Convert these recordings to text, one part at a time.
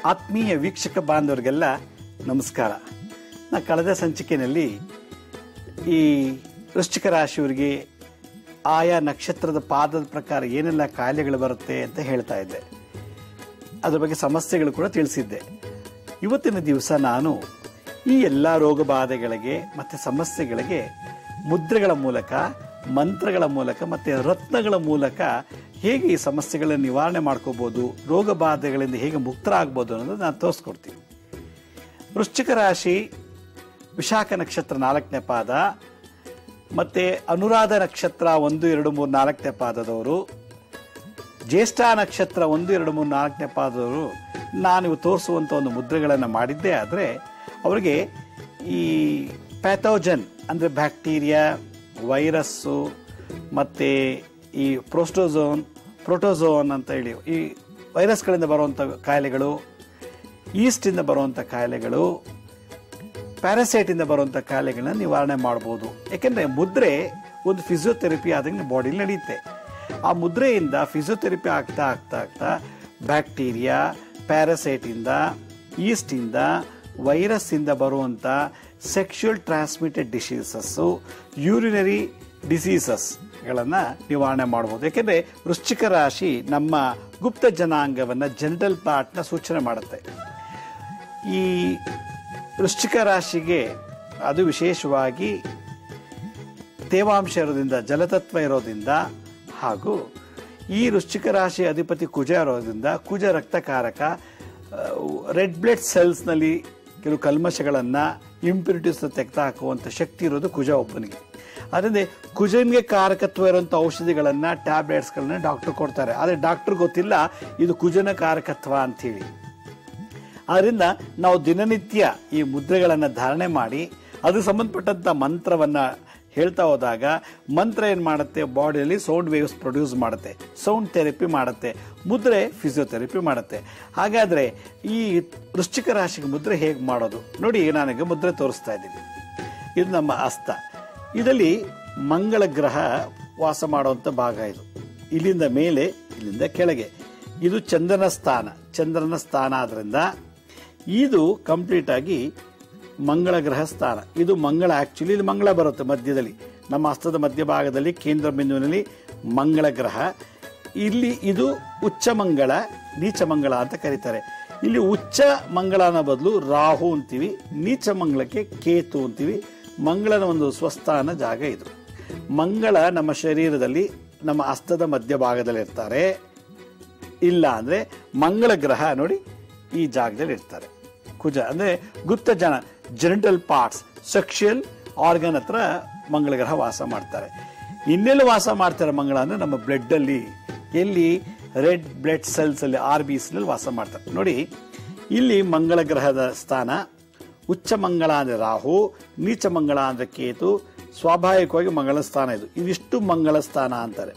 ಆತ್ಮೀಯ ವೀಕ್ಷಕ ಬಾಂಧವರಿಗೆಲ್ಲ ನಮಸ್ಕಾರ ನಾ ಕಳೆದ ಸಂಚಿಕೆಯಲ್ಲಿ ಈ ವೃಶ್ಚಿಕ ರಾಶಿಯವರಿಗೆ ಆಯಾ ನಕ್ಷತ್ರದ ಪಾದದ ಪ್ರಕಾರ ಏನೆಲ್ಲ ಕಾಯಿಲೆಗಳು ಬರುತ್ತೆ ಅಂತ ಹೇಳ್ತಾ ಇದ್ದೆ ಅದ್ರ ಬಗ್ಗೆ ಸಮಸ್ಯೆಗಳು ಕೂಡ ತಿಳಿಸಿದ್ದೆ ಇವತ್ತಿನ ದಿವಸ ನಾನು ಈ ಎಲ್ಲ ರೋಗ ಬಾಧೆಗಳಿಗೆ ಮತ್ತು ಸಮಸ್ಯೆಗಳಿಗೆ ಮುದ್ರೆಗಳ ಮೂಲಕ ಮಂತ್ರಗಳ ಮೂಲಕ ಮತ್ತು ರತ್ನಗಳ ಮೂಲಕ ಹೇಗೆ ಈ ಸಮಸ್ಯೆಗಳನ್ನು ನಿವಾರಣೆ ಮಾಡ್ಕೋಬೋದು ರೋಗ ಬಾಧೆಗಳಿಂದ ಹೇಗೆ ಮುಕ್ತರಾಗ್ಬೋದು ಅನ್ನೋದು ನಾನು ತೋರಿಸ್ಕೊಡ್ತೀನಿ ವೃಶ್ಚಿಕ ರಾಶಿ ವಿಶಾಖ ನಕ್ಷತ್ರ ನಾಲ್ಕನೇ ಪಾದ ಮತ್ತು ಅನುರಾಧ ನಕ್ಷತ್ರ ಒಂದು ಎರಡು ಮೂರು ನಾಲ್ಕನೇ ಪಾದದವರು ಜ್ಯೇಷ್ಠ ನಕ್ಷತ್ರ ಒಂದು ಎರಡು ಮೂರು ನಾಲ್ಕನೇ ಪಾದದವರು ನಾನು ಇವು ತೋರಿಸುವಂಥ ಒಂದು ಮುದ್ರೆಗಳನ್ನು ಮಾಡಿದ್ದೇ ಆದರೆ ಅವರಿಗೆ ಈ ಪ್ಯಾಥೋಜನ್ ಅಂದರೆ ಬ್ಯಾಕ್ಟೀರಿಯಾ ವೈರಸ್ಸು ಮತ್ತು ಈ ಪ್ರೋಸ್ಟೋಝೋನ್ ಪ್ರೋಟೋಝೋನ್ ಅಂತ ಹೇಳಿ ಈ ವೈರಸ್ಗಳಿಂದ ಬರುವಂಥ ಕಾಯಿಲೆಗಳು ಈಸ್ಟಿಂದ ಬರುವಂಥ ಕಾಯಿಲೆಗಳು ಪ್ಯಾರಾಸೈಟಿಂದ ಬರುವಂಥ ಕಾಯಿಲೆಗಳನ್ನ ನಿವಾರಣೆ ಮಾಡ್ಬೋದು ಯಾಕೆಂದರೆ ಮುದ್ರೆ ಒಂದು ಫಿಸಿಯೋಥೆರಪಿ ಆದಂಗೆ ಬಾಡಿಲಿ ನಡೆಯುತ್ತೆ ಆ ಮುದ್ರೆಯಿಂದ ಫಿಸಿಯೋಥೆರಪಿ ಆಗ್ತಾ ಆಗ್ತಾ ಆಗ್ತಾ ಬ್ಯಾಕ್ಟೀರಿಯಾ ಪ್ಯಾರಾಸೈಟಿಂದ ಈಸ್ಟಿಂದ ವೈರಸ್ಸಿಂದ ಬರುವಂಥ ಸೆಕ್ಷುಯಲ್ ಟ್ರಾನ್ಸ್ಮಿಟೆಡ್ ಡಿಸೀಸಸ್ಸು ಯೂರಿನರಿ ಡಿಸೀಸಸ್ಗಳನ್ನು ನಿವಾರಣೆ ಮಾಡ್ಬೋದು ಯಾಕೆಂದರೆ ವೃಶ್ಚಿಕ ರಾಶಿ ನಮ್ಮ ಗುಪ್ತ ಜನಾಂಗವನ್ನು ಜನರಲ್ ಪಾರ್ಟ್ನ ಸೂಚನೆ ಮಾಡುತ್ತೆ ಈ ವೃಶ್ಚಿಕ ರಾಶಿಗೆ ಅದು ವಿಶೇಷವಾಗಿ ತೇವಾಂಶ ಇರೋದ್ರಿಂದ ಜಲತತ್ವ ಇರೋದ್ರಿಂದ ಹಾಗೂ ಈ ವೃಶ್ಚಿಕ ರಾಶಿ ಅಧಿಪತಿ ಕುಜ ಇರೋದ್ರಿಂದ ಕುಜ ರಕ್ತಕಾರಕ ರೆಡ್ ಬ್ಲಡ್ ಸೆಲ್ಸ್ನಲ್ಲಿ ಕೆಲವು ಕಲ್ಮಶಗಳನ್ನು ಇಂಪ್ಯೂರಿಟೀಸ್ ತೆಗೆದು ಹಾಕುವಂಥ ಶಕ್ತಿ ಇರೋದು ಕುಜ ಒಬ್ಬನಿಗೆ ಅದರಿಂದ ಕುಜನ್ಗೆ ಕಾರಕತ್ವ ಇರುವಂಥ ಔಷಧಿಗಳನ್ನು ಟ್ಯಾಬ್ಲೆಟ್ಸ್ಗಳನ್ನ ಡಾಕ್ಟರ್ ಕೊಡ್ತಾರೆ ಆದರೆ ಡಾಕ್ಟರ್ ಗೊತ್ತಿಲ್ಲ ಇದು ಕುಜನ ಕಾರಕತ್ವ ಅಂಥೇಳಿ ಆದ್ದರಿಂದ ನಾವು ದಿನನಿತ್ಯ ಈ ಮುದ್ರೆಗಳನ್ನು ಧಾರಣೆ ಮಾಡಿ ಅದು ಸಂಬಂಧಪಟ್ಟಂಥ ಮಂತ್ರವನ್ನು ಹೇಳ್ತಾ ಹೋದಾಗ ಮಂತ್ರ ಏನು ಮಾಡುತ್ತೆ ಬಾಡಿಯಲ್ಲಿ ಸೌಂಡ್ ವೇವ್ಸ್ ಪ್ರೊಡ್ಯೂಸ್ ಮಾಡುತ್ತೆ ಸೌಂಡ್ ಥೆರಪಿ ಮಾಡುತ್ತೆ ಮುದ್ರೆ ಫಿಸಿಯೋಥೆರಪಿ ಮಾಡುತ್ತೆ ಹಾಗಾದರೆ ಈ ವೃಶ್ಚಿಕ ರಾಶಿಗೆ ಮುದ್ರೆ ಹೇಗೆ ಮಾಡೋದು ನೋಡಿ ನನಗೆ ಮುದ್ರೆ ತೋರಿಸ್ತಾ ಇದ್ದೀನಿ ಇದು ನಮ್ಮ ಹಸ್ತ ಇದರಲ್ಲಿ ಮಂಗಳ ಗ್ರಹ ವಾಸ ಮಾಡುವಂಥ ಭಾಗ ಇದು ಇಲ್ಲಿಂದ ಮೇಲೆ ಇಲ್ಲಿಂದ ಕೆಳಗೆ ಇದು ಚಂದ್ರನ ಸ್ಥಾನ ಚಂದ್ರನ ಸ್ಥಾನ ಆದ್ರಿಂದ ಇದು ಕಂಪ್ಲೀಟ್ ಆಗಿ ಮಂಗಳ ಗ್ರಹ ಸ್ಥಾನ ಇದು ಮಂಗಳ ಆಕ್ಚುಲಿ ಇದು ಮಂಗಳ ಬರುತ್ತೆ ಮಧ್ಯದಲ್ಲಿ ನಮ್ಮ ಹಸ್ತದ ಮಧ್ಯಭಾಗದಲ್ಲಿ ಕೇಂದ್ರ ಬಿಂದುವಿನಲ್ಲಿ ಮಂಗಳ ಗ್ರಹ ಇಲ್ಲಿ ಇದು ಉಚ್ಚ ಮಂಗಳ ನೀಚ ಮಂಗಳ ಅಂತ ಕರೀತಾರೆ ಇಲ್ಲಿ ಉಚ್ಚ ಮಂಗಳ ಅನ್ನೋ ಬದಲು ರಾಹು ಅಂತೀವಿ ನೀಚ ಮಂಗಳಕ್ಕೆ ಕೇತು ಅಂತೀವಿ ಮಂಗಳನ ಒಂದು ಸ್ವಸ್ಥಾನ ಜಾಗ ಇದು ಮಂಗಳ ನಮ್ಮ ಶರೀರದಲ್ಲಿ ನಮ್ಮ ಹಸ್ತದ ಮಧ್ಯಭಾಗದಲ್ಲಿ ಇರ್ತಾರೆ ಇಲ್ಲ ಅಂದರೆ ಮಂಗಳ ಗ್ರಹ ನೋಡಿ ಈ ಜಾಗದಲ್ಲಿ ಇರ್ತಾರೆ ಕುಜ ಅಂದರೆ ಗುಪ್ತ ಜನ ಜೆನಿಟಲ್ ಪಾರ್ಟ್ಸ್ ಸೆಕ್ಷುಯಲ್ ಆರ್ಗನ್ ಹತ್ರ ಮಂಗಳ ಗ್ರಹ ವಾಸ ಮಾಡ್ತಾರೆ ಇನ್ನೆಲ್ಲಿ ವಾಸ ಮಾಡ್ತಾರೆ ಮಂಗಳ ಅಂದರೆ ನಮ್ಮ ಬ್ಲಡ್ಡಲ್ಲಿ ಎಲ್ಲಿ ರೆಡ್ ಬ್ಲಡ್ ಸೆಲ್ಸ್ ಅಲ್ಲಿ ಆರ್ ಬಿ ನಲ್ಲಿ ವಾಸ ಮಾಡ್ತಾರೆ ನೋಡಿ ಇಲ್ಲಿ ಮಂಗಳ ಗ್ರಹದ ಸ್ಥಾನ ಉಚ್ಚ ಮಂಗಳ ಅಂದರೆ ರಾಹು ನೀಚ ಮಂಗಳ ಅಂದರೆ ಕೇತು ಸ್ವಾಭಾವಿಕವಾಗಿ ಮಂಗಳ ಸ್ಥಾನ ಇದು ಇದಿಷ್ಟು ಮಂಗಳ ಸ್ಥಾನ ಅಂತಾರೆ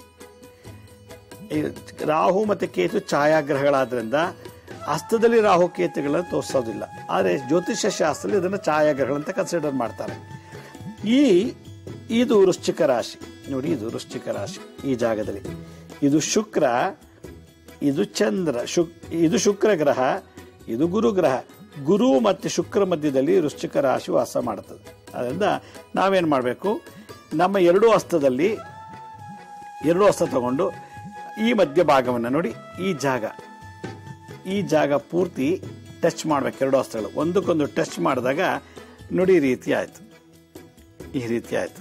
ಈ ರಾಹು ಮತ್ತು ಕೇತು ಛಾಯಾಗ್ರಹಗಳಾದ್ರಿಂದ ಹಸ್ತದಲ್ಲಿ ರಾಹು ಕೇತುಗಳನ್ನು ತೋರಿಸೋದಿಲ್ಲ ಆದರೆ ಜ್ಯೋತಿಷ್ಯ ಶಾಸ್ತ್ರದಲ್ಲಿ ಇದನ್ನು ಛಾಯಾಗ್ರಹಗಳಂತ ಕನ್ಸಿಡರ್ ಮಾಡ್ತಾರೆ ಈ ಇದು ವೃಶ್ಚಿಕ ರಾಶಿ ನೋಡಿ ಇದು ವೃಶ್ಚಿಕ ರಾಶಿ ಈ ಜಾಗದಲ್ಲಿ ಇದು ಶುಕ್ರ ಇದು ಚಂದ್ರ ಶುಕ್ ಇದು ಶುಕ್ರ ಗ್ರಹ ಇದು ಗುರು ಗ್ರಹ ಗುರು ಮತ್ತು ಶುಕ್ರ ಮಧ್ಯದಲ್ಲಿ ವೃಶ್ಚಿಕ ರಾಶಿ ವಾಸ ಮಾಡುತ್ತದೆ ಅದರಿಂದ ನಾವೇನು ಮಾಡಬೇಕು ನಮ್ಮ ಎರಡೂ ಹಸ್ತದಲ್ಲಿ ಎರಡು ಹಸ್ತ ತಗೊಂಡು ಈ ಮಧ್ಯಭಾಗವನ್ನು ನೋಡಿ ಈ ಜಾಗ ಈ ಜಾಗ ಪೂರ್ತಿ ಟಚ್ ಮಾಡ್ಬೇಕು ಎರಡು ಹಸ್ತಗಳು ಒಂದಕ್ಕೊಂದು ಟಚ್ ಮಾಡಿದಾಗ ನೋಡಿ ಈ ರೀತಿ ಆಯಿತು ಈ ರೀತಿ ಆಯಿತು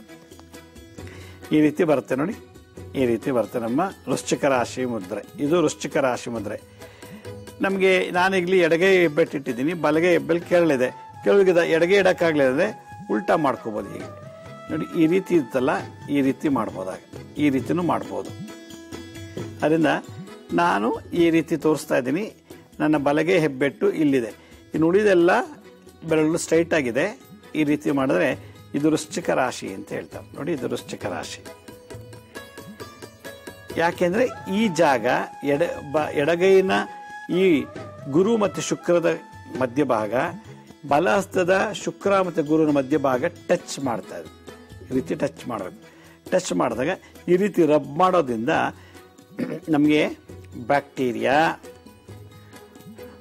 ಈ ರೀತಿ ಬರುತ್ತೆ ನೋಡಿ ಈ ರೀತಿ ಬರುತ್ತೆ ನಮ್ಮ ವೃಶ್ಚಿಕ ರಾಶಿ ಮುದ್ರೆ ಇದು ವೃಶ್ಚಿಕ ರಾಶಿ ಮುದ್ರೆ ನಮಗೆ ನಾನೀಗಲಿ ಎಡಗೈ ಹೆಬ್ಬೆಟ್ಟಿಟ್ಟಿದ್ದೀನಿ ಬಲಗೈ ಹೆಬ್ಬೆಲ್ ಕೆರಳಿದೆ ಕೆಳಗಿದೆ ಎಡಗೈ ಇಡಕ್ಕಾಗಲಿಲ್ಲ ಅಂದರೆ ಉಲ್ಟಾ ಮಾಡ್ಕೋಬೋದು ಹೀಗೆ ನೋಡಿ ಈ ರೀತಿ ಇತ್ತಲ್ಲ ಈ ರೀತಿ ಮಾಡ್ಬೋದಾಗ ಈ ರೀತಿನೂ ಮಾಡ್ಬೋದು ಅದರಿಂದ ನಾನು ಈ ರೀತಿ ತೋರಿಸ್ತಾ ಇದ್ದೀನಿ ನನ್ನ ಬಲಗೈ ಹೆಬ್ಬೆಟ್ಟು ಇಲ್ಲಿದೆ ಇನ್ನು ಉಳಿದೆಲ್ಲ ಬೆರಳು ಸ್ಟ್ರೈಟ್ ಆಗಿದೆ ಈ ರೀತಿ ಮಾಡಿದ್ರೆ ಇದು ವೃಶ್ಚಿಕ ರಾಶಿ ಅಂತ ಹೇಳ್ತಾರೆ ನೋಡಿ ಇದು ವೃಶ್ಚಿಕ ರಾಶಿ ಯಾಕೆಂದ್ರೆ ಈ ಜಾಗ ಎಡ ಬ ಎಡಗೈನ ಈ ಗುರು ಮತ್ತು ಶುಕ್ರದ ಮಧ್ಯಭಾಗ ಬಲಹಸ್ತದ ಶುಕ್ರ ಮತ್ತು ಗುರುವಿನ ಮಧ್ಯಭಾಗ ಟಚ್ ಮಾಡ್ತಾ ಇದೆ ಈ ರೀತಿ ಟಚ್ ಮಾಡಬೇಕು ಟಚ್ ಮಾಡಿದಾಗ ಈ ರೀತಿ ರಬ್ ಮಾಡೋದ್ರಿಂದ ನಮಗೆ bacteria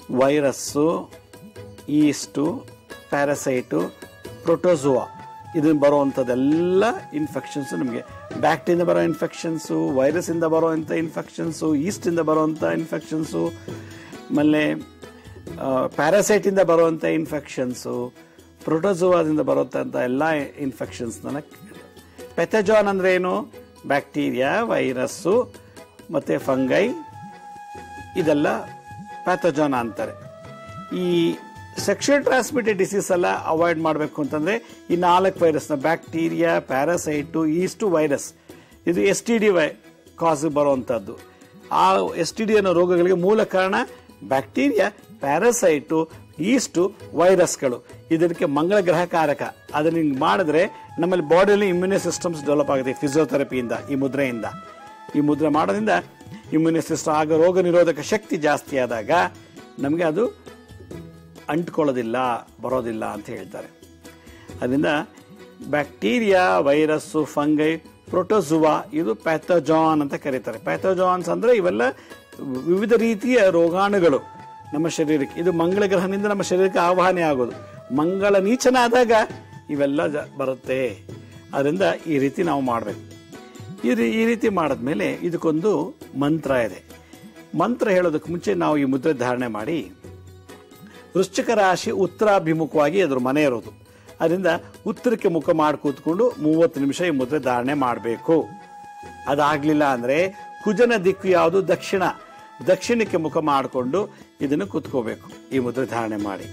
virus yeast parasite protozoa ಇದನ್ನು ಬರುವಂಥದ್ದೆಲ್ಲ ಇನ್ಫೆಕ್ಷನ್ಸು ನಮಗೆ ಬ್ಯಾಕ್ಟೀರಿಯಿಂದ ಬರೋ ಇನ್ಫೆಕ್ಷನ್ಸು ವೈರಸ್ಸಿಂದ ಬರುವಂಥ ಇನ್ಫೆಕ್ಷನ್ಸು ಈಸ್ಟಿಂದ ಬರುವಂಥ ಇನ್ಫೆಕ್ಷನ್ಸು ಆಮೇಲೆ ಪ್ಯಾರಾಸೈಟಿಂದ ಬರುವಂಥ ಇನ್ಫೆಕ್ಷನ್ಸು ಪ್ರೋಟೋಜುವಾದಿಂದ ಬರುವಂಥ ಎಲ್ಲ ಇನ್ಫೆಕ್ಷನ್ಸ್ನ ಪೆಥಜಾನ್ ಅಂದ್ರೆ ಏನು ಬ್ಯಾಕ್ಟೀರಿಯಾ ವೈರಸ್ಸು ಮತ್ತು ಫಂಗೈ ಇದೆಲ್ಲ ಪ್ಯಾಥೋಜಾನ ಅಂತಾರೆ ಈ ಸೆಕ್ಷುಯಲ್ ಟ್ರಾನ್ಸ್ಮಿಟೆಡ್ ಡಿಸೀಸ್ ಎಲ್ಲ ಅವಾಯ್ಡ್ ಮಾಡಬೇಕು ಅಂತಂದ್ರೆ ಈ ನಾಲ್ಕು ವೈರಸ್ನ ಬ್ಯಾಕ್ಟೀರಿಯಾ ಪ್ಯಾರಾಸೈಟು ಈಸ್ಟು ವೈರಸ್ ಇದು ಎಸ್ ಟಿ ಡಿ ವೈ ಕಾಸ್ ಬರುವಂಥದ್ದು ಆ ಎಸ್ ಟಿ ಡಿ ಅನ್ನೋ ರೋಗಗಳಿಗೆ ಮೂಲ ಕಾರಣ ಬ್ಯಾಕ್ಟೀರಿಯಾ ಪ್ಯಾರಾಸೈಟು ಈಸ್ಟು ವೈರಸ್ಗಳು ಇದಕ್ಕೆ ಮಂಗಳ ಗ್ರಹಕಾರಕ ಅದನ್ನ ಹಿಂಗ್ ಮಾಡಿದ್ರೆ ನಮ್ಮಲ್ಲಿ ಬಾಡಿಯಲ್ಲಿ ಇಮ್ಯುನಿ ಸಿಸ್ಟಮ್ಸ್ ಡೆವಲಪ್ ಆಗುತ್ತೆ ಫಿಸಿಯೋಥೆರಪಿಯಿಂದ ಈ ಮುದ್ರೆಯಿಂದ ಈ ಮುದ್ರೆ ಮಾಡೋದ್ರಿಂದ ಇಮ್ಯುನಿ ಸಿಸ್ಟಮ್ ಆಗ ರೋಗ ನಿರೋಧಕ ಶಕ್ತಿ ಜಾಸ್ತಿ ಆದಾಗ ನಮಗೆ ಅದು ಅಂಟ್ಕೊಳ್ಳೋದಿಲ್ಲ ಬರೋದಿಲ್ಲ ಅಂತ ಹೇಳ್ತಾರೆ ಅದರಿಂದ ಬ್ಯಾಕ್ಟೀರಿಯಾ ವೈರಸ್ಸು ಫಂಗೈ ಪ್ರೋಟೋಜುವಾ ಇದು ಪ್ಯಾಥೋಜಾನ್ ಅಂತ ಕರೀತಾರೆ ಪ್ಯಾಥೋಜಾನ್ಸ್ ಅಂದ್ರೆ ಇವೆಲ್ಲ ವಿವಿಧ ರೀತಿಯ ರೋಗಾಣುಗಳು ನಮ್ಮ ಶರೀರಕ್ಕೆ ಇದು ಮಂಗಳ ಗ್ರಹದಿಂದ ನಮ್ಮ ಶರೀರಕ್ಕೆ ಆವಾಹನೆ ಆಗೋದು ಮಂಗಳ ನೀಚನಾದಾಗ ಇವೆಲ್ಲ ಜ- ಬರುತ್ತೆ ಅದರಿಂದ ಈ ರೀತಿ ನಾವು ಮಾಡಬೇಕು ಈ ರೀ- ಈ ರೀತಿ ಮಾಡಿದ್ಮೇಲೆ ಇದಕ್ಕೊಂದು ಮಂತ್ರ ಇದೆ ಮಂತ್ರ ಹೇಳೋದಕ್ಕೆ ಮುಂಚೆ ನಾವು ಈ ಮುದ್ರೆ ಧಾರಣೆ ಮಾಡಿ ವೃಶ್ಚಿಕ ರಾಶಿ ಉತ್ತರಾಭಿಮುಖವಾಗಿ ಅದ್ರ ಮನೆ ಇರೋದು ಅದರಿಂದ ಉತ್ತರಕ್ಕೆ ಮುಖ ಮಾಡಿ ಕೂತ್ಕೊಂಡು ಮೂವತ್ತು ನಿಮಿಷ ಈ ಮುದ್ರೆ ಧಾರಣೆ ಮಾಡಬೇಕು ಅದಾಗ್ಲಿಲ್ಲ ಅಂದ್ರೆ ಕುಜನ ದಿಕ್ಕು ಯಾವುದು ದಕ್ಷಿಣ ದಕ್ಷಿಣಕ್ಕೆ ಮುಖ ಮಾಡಿಕೊಂಡು ಇದನ್ನು ಕೂತ್ಕೋಬೇಕು ಈ ಮುದ್ರೆ ಧಾರಣೆ ಮಾಡಿ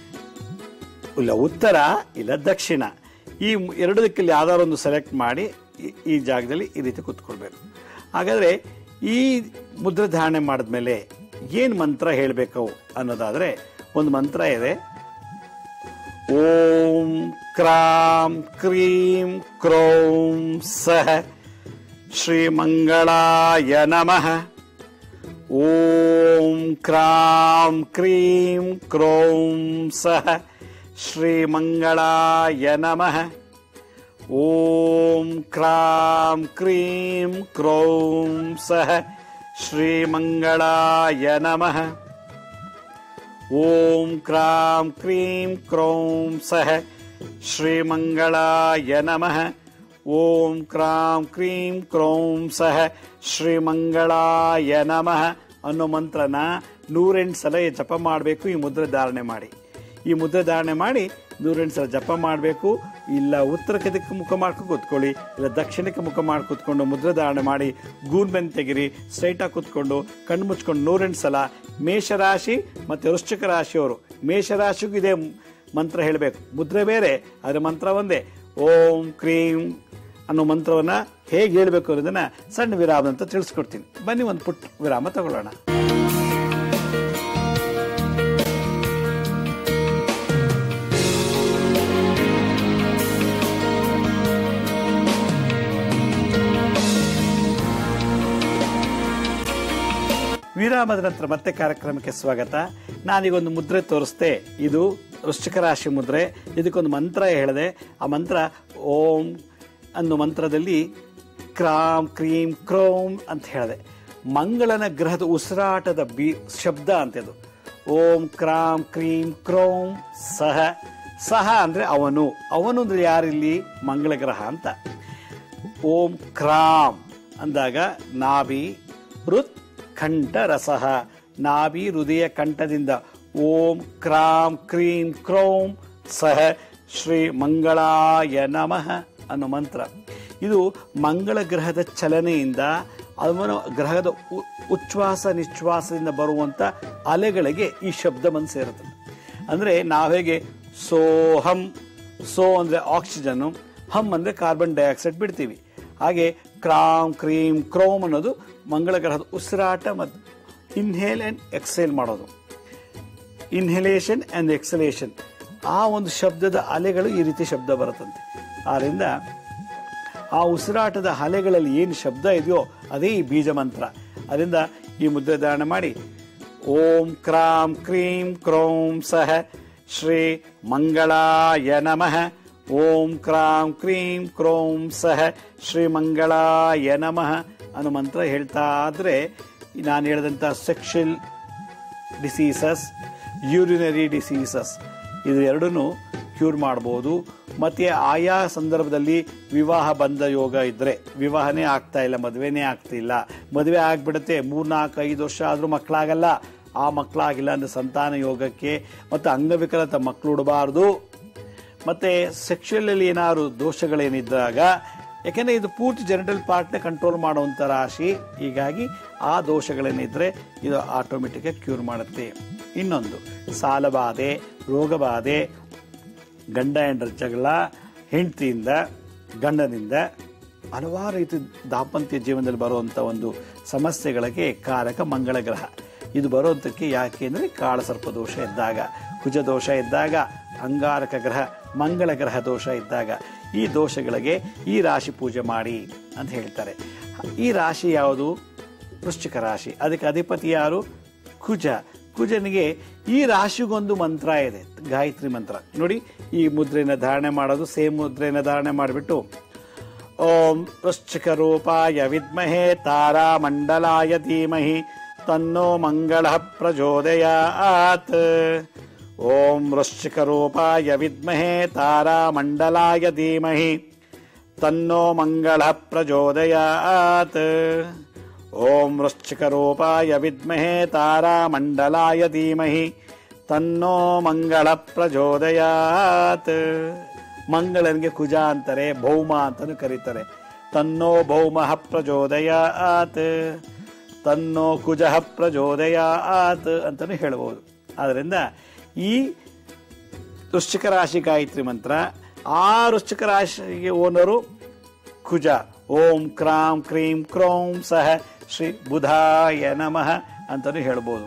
ಇಲ್ಲ ಉತ್ತರ ಇಲ್ಲ ದಕ್ಷಿಣ ಈ ಮ್- ಎರಡು ದಿಕ್ಕಲ್ಲಿ ಯಾವ್ದಾದ್ರು ಒಂದು ಸೆಲೆಕ್ಟ್ ಮಾಡಿ ಈ- ಈ ಜಾಗದಲ್ಲಿ ಈ ರೀತಿ ಕೂತ್ಕೊಳ್ಬೇಕು ಹಾಗಾದ್ರೆ ಈ ಮುದ್ರೆ ಧಾರಣೆ ಮಾಡಿದ್ಮೇಲೆ ಏನ್ ಮಂತ್ರ ಹೇಳಬೇಕು ಅನ್ನೋದಾದ್ರೆ ಒಂದು ಮಂತ್ರ ಇದೆ ಓಂ ಕ್ರಾಂ ಕ್ರೀಂ ಕ್ರೌಂ ಸಹ ಶ್ರೀಮಂಗಳಾಯ ನಮಃ ಓಂ ಕ್ರಾಂ ಕ್ರೀಂ ಕ್ರೌಂ ಸಹ ಶ್ರೀಮಂಗಳಾಯ ನಮಃ ಓಂ ಕ್ರಾಂ ಕ್ರೀಂ ಕ್ರೌಂ ಸಹ ಶ್ರೀಮಂಗಳಾಯ ನಮಃ ಓಂ ಕ್ರಾಂ ಕ್ರೀಂ ಕ್ರೌಂ ಸಹ ಶ್ರೀಮಂಗಳಾಯ ನಮಃ ಓಂ ಕ್ರಾಂ ಕ್ರೀಂ ಕ್ರೌಂ ಸಹ ಶ್ರೀಮಂಗಳಾಯ ನಮಃ ಅನ್ನೋ ಮಂತ್ರನ ನೂರೆಂಟು ಸಲ ಜಪ ಮಾಡಬೇಕು ಈ ಮುದ್ರೆ ಧಾರಣೆ ಮಾಡಿ ಈ ಮುದ್ರೆ ಧಾರಣೆ ಮಾಡಿ ನೂರೆಂಟು ಸಲ ಜಪ ಮಾಡಬೇಕು ಇಲ್ಲ ಉತ್ತರಕ್ಕೆ ದಿಕ್ಕು ಮುಖ ಮಾಡ್ಕೊಂಡು ಕೂತ್ಕೊಳ್ಳಿ ಇಲ್ಲ ದಕ್ಷಿಣಕ್ಕೆ ಮುಖ ಮಾಡಿ ಕೂತ್ಕೊಂಡು ಮುದ್ರೆ ಧಾರಣೆ ಮಾಡಿ ಗೂನ್ ಬೆನ್ ತೆಗಿರಿ ಸ್ಟ್ರೈಟಾಗಿ ಕೂತ್ಕೊಂಡು ಕಣ್ಣು ಮುಚ್ಕೊಂಡು ನೂರೆಂಟು ಸಲ ಮೇಷರಾಶಿ ಮತ್ತು ವೃಶ್ಚಿಕ ರಾಶಿಯವರು ಮೇಷರಾಶಿಗೂ ಇದೇ ಮಂತ್ರ ಹೇಳಬೇಕು ಮುದ್ರೆ ಬೇರೆ ಅದರ ಮಂತ್ರ ಒಂದೇ ಓಂ ಕ್ರೀಂ ಅನ್ನೋ ಮಂತ್ರವನ್ನ ಹೇಗೆ ಹೇಳಬೇಕು ಅನ್ನೋದನ್ನ ಸಣ್ಣ ವಿರಾಮ ಅಂತ ತಿಳಿಸ್ಕೊಡ್ತೀನಿ ಬನ್ನಿ ಒಂದು ಪುಟ್ಟ ವಿರಾಮ ತಗೊಳ್ಳೋಣ ವಿರಾಮದ ನಂತರ ಮತ್ತೆ ಕಾರ್ಯಕ್ರಮಕ್ಕೆ ಸ್ವಾಗತ ನಾನೀಗ ಒಂದು ಮುದ್ರೆ ತೋರಿಸ್ದೆ ಇದು ವೃಶ್ಚಿಕ ರಾಶಿ ಮುದ್ರೆ ಇದಕ್ಕೊಂದು ಮಂತ್ರ ಹೇಳಿದೆ ಆ ಮಂತ್ರ ಓಂ ಅನ್ನೋ ಮಂತ್ರದಲ್ಲಿ ಕ್ರಾಮ್ ಕ್ರೀಂ ಕ್ರೋಮ್ ಅಂತ ಹೇಳಿದೆ ಮಂಗಳನ ಗ್ರಹದ ಉಸಿರಾಟದ ಬಿ ಶಬ್ದ ಅಂತಿದು ಓಂ ಕ್ರಾಮ್ ಕ್ರೀಂ ಕ್ರೋಂ ಸಹ ಸಹ ಅಂದ್ರೆ ಅವನು ಅವನು ಅಂದ್ರೆ ಯಾರಿಲ್ಲಿ ಮಂಗಳ ಗ್ರಹ ಅಂತ ಓಂ ಕ್ರಾಮ್ ಅಂದಾಗ ನಾಭಿ ಹೃತ್ ಕಂಠ ರಸಃ ನಾಭಿ ಹೃದಯ ಕಂಠದಿಂದ ಓಂ ಕ್ರಾಂ ಕ್ರೀಂ ಕ್ರೌಂ ಸಹ ಶ್ರೀ ಮಂಗಳಾಯ ನಮಃ ಅನ್ನೋ ಮಂತ್ರ ಇದು ಮಂಗಳ ಗ್ರಹದ ಚಲನೆಯಿಂದ ಅವನ ಗ್ರಹದ ಉ- ಉಚ್ಛ್ವಾಸ ನಿಶ್ವಾಸದಿಂದ ಬರುವಂತ ಅಲೆಗಳಿಗೆ ಈ ಶಬ್ದ ಬಂದು ಸೇರುತ್ತದೆ ಅಂದ್ರೆ ನಾವು ಹೇಗೆ ಸೋಹಂ ಸೋ ಅಂದ್ರೆ ಆಕ್ಸಿಜನ್ ಹಮ್ ಅಂದ್ರೆ ಕಾರ್ಬನ್ ಡೈಆಕ್ಸೈಡ್ ಬಿಡ್ತೀವಿ ಹಾಗೆ ಕ್ರಾಮ್ ಕ್ರೀಮ್ ಕ್ರೋಮ್ ಅನ್ನೋದು ಮಂಗಳ ಗ್ರಹದ ಉಸಿರಾಟ ಮತ್ತು ಇನ್ಹೇಲ್ ಅಂಡ್ ಎಕ್ಸೇಲ್ ಮಾಡೋದು ಇನ್ಹಲೇಷನ್ ಅಂಡ್ ಎಕ್ಸಲೇಷನ್ ಆ ಒಂದು ಶಬ್ದದ ಅಲೆಗಳು ಈ ರೀತಿ ಶಬ್ದ ಬರುತ್ತಂತೆ ಆದ್ರಿಂದ ಆ ಉಸಿರಾಟದ ಅಲೆಗಳಲ್ಲಿ ಏನು ಶಬ್ದ ಇದೆಯೋ ಅದೇ ಈ ಬೀಜ ಮಂತ್ರ ಅದರಿಂದ ಈ ಮುದ್ರೆ ಧಾರಣ ಮಾಡಿ ಓಂ ಕ್ರಾಂ ಕ್ರೀಂ ಕ್ರೌಂ ಸಹ ಶ್ರೀ ಮಂಗಳಾಯ ನಮಃ ಓಂ ಕ್ರಾಂ ಕ್ರೀಂ ಕ್ರೌಂ ಸಹ ಶ್ರೀ ಮಂಗಳಾಯ ನಮಃ ಅನ್ನೋ ಮಂತ್ರ ಹೇಳ್ತಾ ಆದ್ರೆ ನಾನು ಹೇಳಿದಂಥ ಸೆಕ್ಷುಯಲ್ ಡಿಸೀಸಸ್ ಯೂರಿನರಿ ಡಿಸೀಸಸ್ ಇದು ಎರಡನ್ನೂ ಕ್ಯೂರ್ ಮಾಡ್ಬೋದು ಮತ್ತು ಆಯಾ ಸಂದರ್ಭದಲ್ಲಿ ವಿವಾಹ ಬಂಧ ಯೋಗ ಇದ್ದರೆ ವಿವಾಹನೇ ಆಗ್ತಾ ಇಲ್ಲ ಮದುವೆನೇ ಆಗ್ತಿಲ್ಲ ಮದುವೆ ಆಗಿಬಿಡುತ್ತೆ ಮೂರ್ನಾಲ್ಕು ಐದು ವರ್ಷ ಆದರೂ ಮಕ್ಕಳಾಗಲ್ಲ ಆ ಮಕ್ಕಳಾಗಿಲ್ಲ ಅಂದರೆ ಸಂತಾನ ಯೋಗಕ್ಕೆ ಮತ್ತು ಅಂಗವಿಕಲತ ಮಕ್ಕಳು ಉಡಬಾರ್ದು ಮತ್ತು ಸೆಕ್ಷುವಲಲ್ಲಿ ಏನಾದ್ರು ದೋಷಗಳೇನಿದ್ದಾಗ ಯಾಕೆಂದರೆ ಇದು ಪೂರ್ತಿ ಜೆನಿಟಲ್ ಪಾರ್ಟ್ನ ಕಂಟ್ರೋಲ್ ಮಾಡುವಂಥ ರಾಶಿ ಹೀಗಾಗಿ ಆ ದೋಷಗಳೇನಿದ್ರೆ ಇದು ಆಟೋಮೆಟಿಕ್ಕಾಗಿ ಕ್ಯೂರ್ ಮಾಡುತ್ತೆ ಇನ್ನೊಂದು ಸಾಲಬಾಧೆ ರೋಗಬಾಧೆ ಗಂಡ ಹೆಂಡರ ಜಗಳ ಹೆಂಡತಿಯಿಂದ ಗಂಡನಿಂದ ಹಲವಾರು ರೀತಿ ದಾಂಪತ್ಯ ಜೀವನದಲ್ಲಿ ಬರುವಂಥ ಒಂದು ಸಮಸ್ಯೆಗಳಿಗೆ ಕಾರಕ ಮಂಗಳ ಗ್ರಹ ಇದು ಬರುವಂಥಕ್ಕೆ ಯಾಕೆ ಅಂದರೆ ಕಾಳಸರ್ಪ ದೋಷ ಇದ್ದಾಗ ಕುಜ ದೋಷ ಇದ್ದಾಗ ಅಂಗಾರಕ ಗ್ರಹ ಮಂಗಳ ಗ್ರಹ ದೋಷ ಇದ್ದಾಗ ಈ ದೋಷಗಳಿಗೆ ಈ ರಾಶಿ ಪೂಜೆ ಮಾಡಿ ಅಂತ ಹೇಳ್ತಾರೆ ಈ ರಾಶಿ ಯಾವುದು ವೃಶ್ಚಿಕ ರಾಶಿ ಅದಕ್ಕೆ ಅಧಿಪತಿ ಯಾರು ಕುಜ ಕುಜನಿಗೆ ಈ ರಾಶಿಗೊಂದು ಮಂತ್ರ ಇದೆ ಗಾಯತ್ರಿ ಮಂತ್ರ ನೋಡಿ ಈ ಮುದ್ರೆನ ಧಾರಣೆ ಮಾಡೋದು ಸೇಮ್ ಮುದ್ರೆನ ಧಾರಣೆ ಮಾಡಿಬಿಟ್ಟು ಓಂ ವೃಶ್ಚಿಕ ರೂಪಾಯ ವಿದ್ಮಹೇ ತಾರಾ ಮಂಡಲಾಯ ಧೀಮಹಿ ತನ್ನೋ ಮಂಗಳ ಪ್ರಚೋದಯಾತ್ ಓಂ ವೃಶ್ಚಿಕ ರೂಪಾಯ ವಿದ್ಮಹೇ ತಾರಾ ಮಂಡಲಾಯ ಧೀಮಹಿ ತನ್ನೋ ಮಂಗಳ ಪ್ರಚೋದಯಾತ್ ಓಂ ವೃಶ್ಚಿಕರೂಪಾಯ ವಿದ್ಮಹೇ ತಾರಾಮಂಡಲಾಯ ಧೀಮಹಿ ತನ್ನೋ ಮಂಗಳ ಪ್ರಚೋದಯಾತ್ ಮಂಗಳನಿಗೆ ಕುಜ ಅಂತಾರೆ ಭೌಮ ಅಂತಲೂ ಕರೀತಾರೆ ತನ್ನೋ ಭೌಮ ಪ್ರಚೋದಯಾತ್ ತನ್ನೋ ಕುಜ ಪ್ರಚೋದಯಾತ್ ಅಂತಲೂ ಹೇಳ್ಬೋದು ಆದ್ದರಿಂದ ಈ ವೃಶ್ಚಿಕ ರಾಶಿ ಗಾಯತ್ರಿ ಮಂತ್ರ ಆ ವೃಶ್ಚಿಕ ರಾಶಿಗೆ ಓನರು ಕುಜ ಓಂ ಕ್ರಾಂ ಕ್ರೀಂ ಕ್ರೌಂ ಸಹ ಶ್ರೀ ಬುಧಾಯ ನಮಃ ಅಂತಲೂ ಹೇಳ್ಬೋದು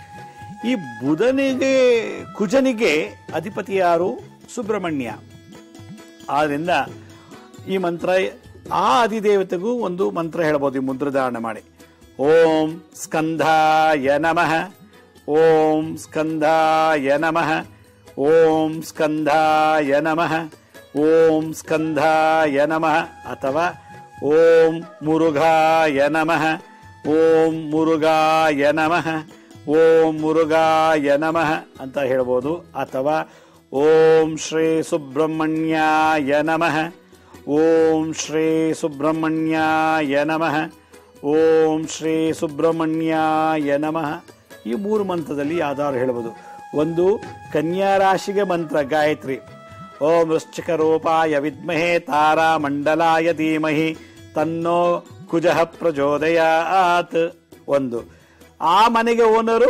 ಈ ಬುಧನಿಗೆ ಕುಜನಿಗೆ ಅಧಿಪತಿ ಯಾರು ಸುಬ್ರಹ್ಮಣ್ಯ ಆದ್ರಿಂದ ಈ ಮಂತ್ರ ಆ ಅಧಿದೇವತೆಗೂ ಒಂದು ಮಂತ್ರ ಹೇಳ್ಬೋದು ಈ ಮುದ್ರಧಾರಣೆ ಮಾಡಿ ಓಂ ಸ್ಕಂಧಾಯ ನಮಃ ಓಂ ಸ್ಕಂಧಾಯ ನಮಃ ಓಂ ಸ್ಕಂಧಾಯ ನಮಃ ಓಂ ಸ್ಕಂಧಾಯ ನಮಃ ಅಥವಾ ಓಂ ಮುರುಘಾಯ ನಮಃ ಓಂ ಮುರುಘಾಯ ನಮಃ ಓಂ ಮುರುಘಾಯ ನಮಃ ಅಂತ ಹೇಳ್ಬೋದು ಅಥವಾ ಓಂ ಶ್ರೀ ಸುಬ್ರಹ್ಮಣ್ಯಾಯ ನಮಃ ಓಂ ಶ್ರೀ ಸುಬ್ರಹ್ಮಣ್ಯಾಯ ನಮಃ ಓಂ ಶ್ರೀ ಸುಬ್ರಹ್ಮಣ್ಯಾಯ ನಮಃ ಈ ಮೂರು ಮಂತ್ರದಲ್ಲಿ ಯಾವ್ದಾದ್ರು ಹೇಳ್ಬೋದು ಒಂದು ಕನ್ಯಾ ರಾಶಿಗೆ ಮಂತ್ರ ಗಾಯತ್ರಿ ಓಂ ವೃಶ್ಚಿಕ ರೂಪಾಯ ವಿದ್ಮಹೇ ತಾರಾ ಮಂಡಲಾಯ ಧೀಮಹಿ ತನ್ನೋ ಕುಜ ಪ್ರಚೋದಯಾತ್ ಒಂದು ಆ ಮನೆಗೆ ಓನರು